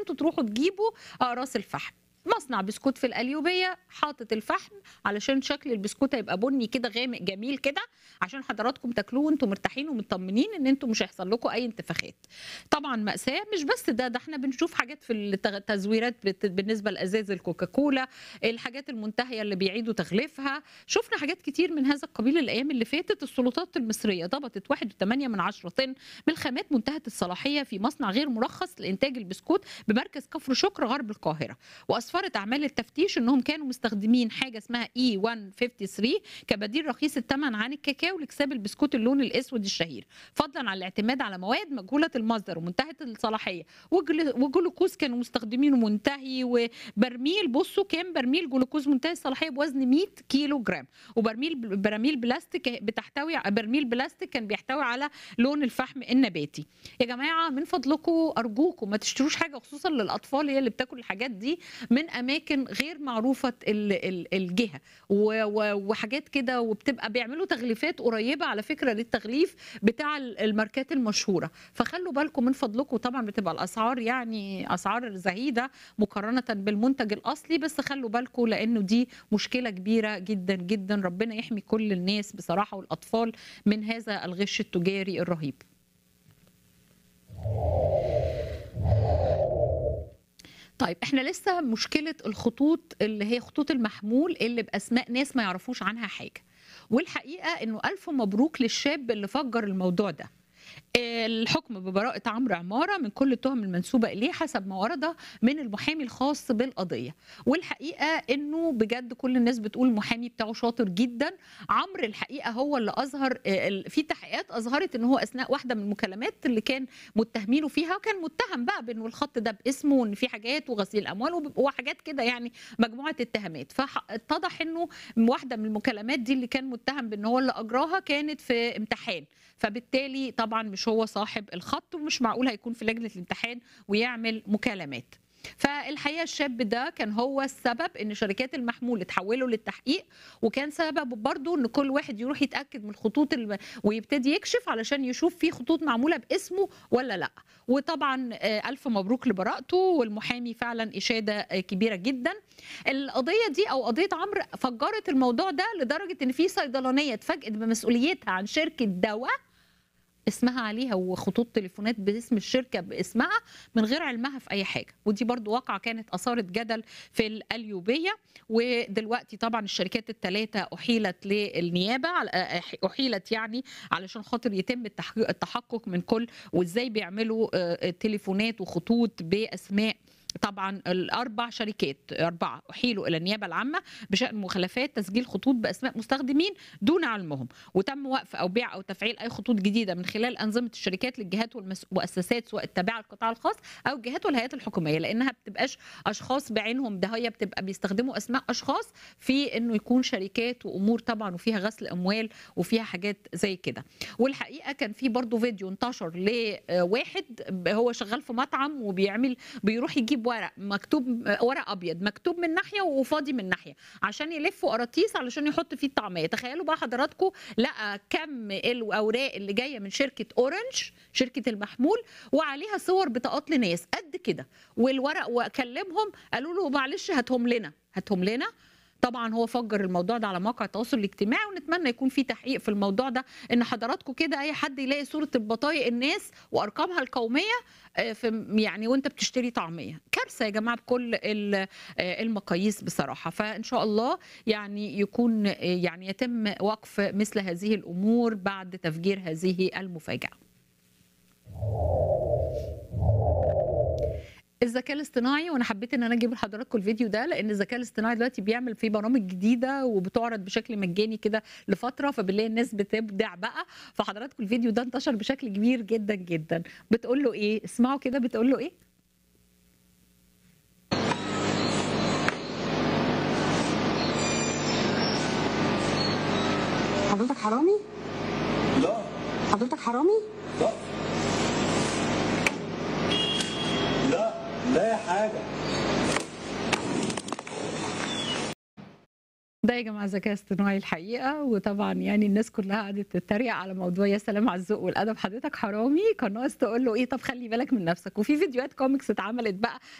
انتوا تروحوا تجيبوا اقراص الفحم مصنع بسكوت في القليوبيه حاطط الفحم علشان شكل البسكوت هيبقى بني كده غامق جميل كده عشان حضراتكم تاكلوه وانتم مرتاحين ومطمنين ان انتم مش هيحصل لكم اي انتفاخات طبعا ماساه مش بس ده ده احنا بنشوف حاجات في التزويرات بت- بالنسبه لازاز الكوكاكولا الحاجات المنتهيه اللي بيعيدوا تغليفها شفنا حاجات كتير من هذا القبيل الايام اللي فاتت السلطات المصريه ضبطت 1.8 من عشرة طن من الخامات منتهيه الصلاحيه في مصنع غير مرخص لانتاج البسكوت بمركز كفر شكر غرب القاهره واسفرت اعمال التفتيش انهم كانوا مستخدمين حاجه اسمها اي 153 كبديل رخيص الثمن عن الكاكاو لاكساب البسكوت اللون الاسود الشهير فضلا عن الاعتماد على مواد مجهوله المصدر ومنتهيه الصلاحيه وجل- وجلوكوز كانوا مستخدمينه منتهي وبرميل بصوا كام برميل جلوكوز منتهي الصلاحيه بوزن 100 كيلو جرام وبرميل براميل بلاستيك بتحتوي برميل بلاستيك كان بيحتوي على لون الفحم النباتي يا جماعه من فضلكم ارجوكم ما تشتروش حاجه خصوصا للاطفال هي اللي بتاكل الحاجات دي من اماكن غير معروفه ال- ال- الجهه و- و- وحاجات كده وبتبقى بيعملوا تغليفات قريبه على فكره للتغليف بتاع ال- الماركات المشهوره فخلوا بالكم من فضلكم طبعا بتبقى الاسعار يعني اسعار زهيده مقارنه بالمنتج الاصلي بس خلوا بالكم لانه دي مشكله كبيره جدا جدا ربنا يحمي كل الناس بصراحه والاطفال من هذا الغش التجاري الرهيب طيب احنا لسه مشكله الخطوط اللي هي خطوط المحمول اللي باسماء ناس ما يعرفوش عنها حاجه والحقيقه انه الف مبروك للشاب اللي فجر الموضوع ده الحكم ببراءة عمرو عمارة من كل التهم المنسوبة إليه حسب ما ورد من المحامي الخاص بالقضية والحقيقة إنه بجد كل الناس بتقول المحامي بتاعه شاطر جدا عمرو الحقيقة هو اللي أظهر في تحقيقات أظهرت إن هو أثناء واحدة من المكالمات اللي كان متهمينه فيها وكان متهم بقى بإنه الخط ده باسمه وإن في حاجات وغسيل أموال وحاجات كده يعني مجموعة اتهامات فاتضح إنه واحدة من المكالمات دي اللي كان متهم بإن هو اللي أجراها كانت في امتحان فبالتالي طبعا مش هو صاحب الخط ومش معقول هيكون في لجنه الامتحان ويعمل مكالمات فالحقيقه الشاب ده كان هو السبب ان شركات المحمول اتحولوا للتحقيق وكان سبب برضه ان كل واحد يروح يتاكد من الخطوط الم... ويبتدي يكشف علشان يشوف في خطوط معموله باسمه ولا لا وطبعا الف مبروك لبراءته والمحامي فعلا اشاده كبيره جدا القضيه دي او قضيه عمرو فجرت الموضوع ده لدرجه ان في صيدلانيه اتفاجئت بمسؤوليتها عن شركه دواء اسمها عليها وخطوط تليفونات باسم الشركه باسمها من غير علمها في اي حاجه ودي برضو واقعه كانت اثارت جدل في القليوبيه ودلوقتي طبعا الشركات الثلاثه احيلت للنيابه احيلت يعني علشان خاطر يتم التحقق من كل وازاي بيعملوا تليفونات وخطوط باسماء طبعا الاربع شركات اربعه احيلوا الى النيابه العامه بشان مخالفات تسجيل خطوط باسماء مستخدمين دون علمهم وتم وقف او بيع او تفعيل اي خطوط جديده من خلال انظمه الشركات للجهات والمؤسسات سواء التابعه للقطاع الخاص او الجهات والهيئات الحكوميه لانها بتبقاش اشخاص بعينهم ده هي بتبقى بيستخدموا اسماء اشخاص في انه يكون شركات وامور طبعا وفيها غسل اموال وفيها حاجات زي كده والحقيقه كان في برضه فيديو انتشر لواحد هو شغال في مطعم وبيعمل بيروح يجيب يجيب ورق مكتوب ورق ابيض مكتوب من ناحيه وفاضي من ناحيه عشان يلفوا قراطيس علشان يحط فيه الطعميه تخيلوا بقى حضراتكم لقى كم الاوراق اللي جايه من شركه اورنج شركه المحمول وعليها صور بطاقات لناس قد كده والورق وكلمهم قالوا له معلش هاتهم لنا هاتهم لنا طبعا هو فجر الموضوع ده على مواقع التواصل الاجتماعي ونتمنى يكون في تحقيق في الموضوع ده ان حضراتكم كده اي حد يلاقي صوره البطايق الناس وارقامها القوميه في يعني وانت بتشتري طعميه كارثه يا جماعه بكل المقاييس بصراحه فان شاء الله يعني يكون يعني يتم وقف مثل هذه الامور بعد تفجير هذه المفاجاه الذكاء الاصطناعي وانا حبيت ان انا اجيب لحضراتكم الفيديو ده لان الذكاء الاصطناعي دلوقتي بيعمل فيه برامج جديده وبتعرض بشكل مجاني كده لفتره فبالله الناس بتبدع بقى فحضراتكم الفيديو ده انتشر بشكل كبير جدا جدا بتقول له ايه اسمعوا كده بتقول له ايه حضرتك حرامي؟ لا حضرتك حرامي؟ لا لا لا يا حاجه ده يا جماعه ذكاء اصطناعي الحقيقه وطبعا يعني الناس كلها قعدت تتريق على موضوع يا سلام على الذوق والادب حضرتك حرامي كان ناقص تقول له ايه طب خلي بالك من نفسك وفي فيديوهات كوميكس اتعملت بقى